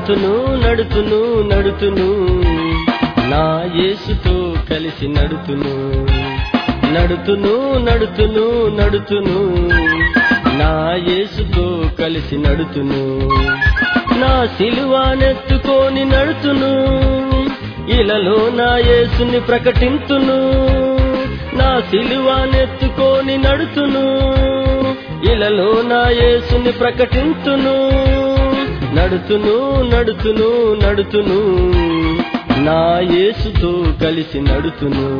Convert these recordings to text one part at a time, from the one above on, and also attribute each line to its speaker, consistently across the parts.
Speaker 1: నడుతును నడుతును నడుతును నా యేసుతో కలిసి నడుతును నడుతును నడుతును నడుతును నా యేసుతో కలిసి నడుతును నా సిలువానెత్తుకొని నడుతును ఇలలో నా యేసుని ప్రకటింతును నా సిలువానెత్తుకొని నడుతును ఇలలో నా యేసుని ప్రకటింతును నడుతును నడుతును నడుతును నా యేసుతో కలిసి నడుతును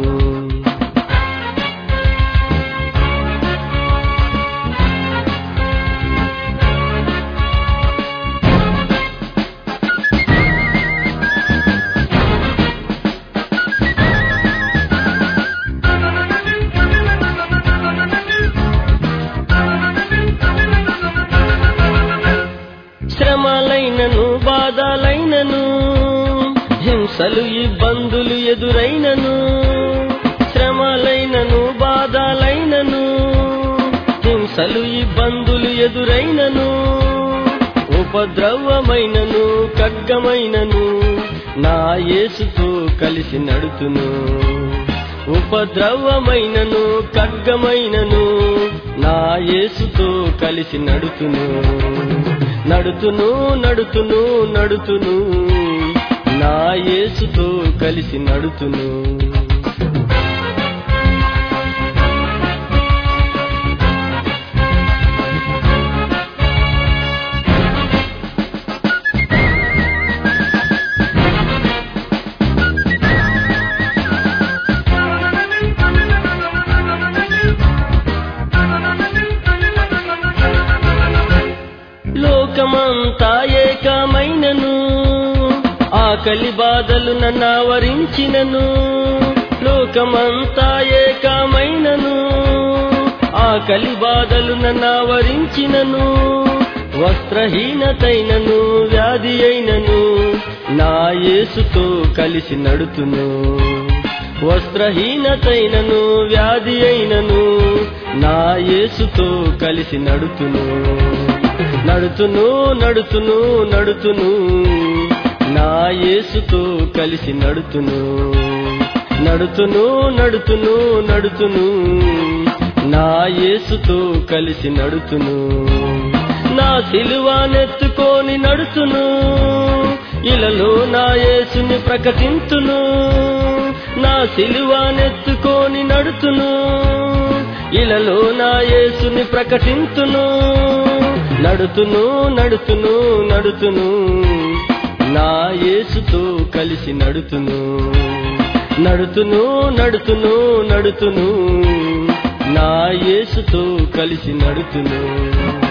Speaker 1: శ్రమలైనను బాధలైనను హింసలు ఇబ్బందులు ఎదురైనను శ్రమలైనను బాధలైనను హింసలు ఇబ్బందులు ఎదురైనను ఉపద్రవమైనను ఖడ్గమైనను నా యేసుతో కలిసి నడుతును ఉపద్రవమైనను ఖడ్గమైనను నా యేసుతో కలిసి నడుతును నడుతును నడుతును నడుతును నా యేసుతో కలిసి నడుతును లోకమంతా ఏకమైనను ఆకలి బాధలు నన్నావరించినను లోకమంతా ఏకమైనను ఆకలి బాధలు నన్నావరించినను వస్త్రహీనతైనను వ్యాధి అయినను నా యేసుతో కలిసి నడుతును వస్త్రహీనతైనను వ్యాధి అయినను నా యేసుతో కలిసి నడుతును నడుతును నడుతును నడుతును నా యేసుతో కలిసి నడుతును నడుతును నడుతును నడుతును నా యేసుతో కలిసి నడుతును నా సిలువానెత్తుకొని నడుతును ఇలలో నా యేసుని ప్రకటింతును నా సిలువానెత్తుకొని నడుతును ఇలలో నా యేసుని ప్రకటింతును నడుతును నడుతును నడుతును నా యేసుతో కలిసి నడుతును నడుతును నడుతును నడుతును నా యేసుతో కలిసి నడుతును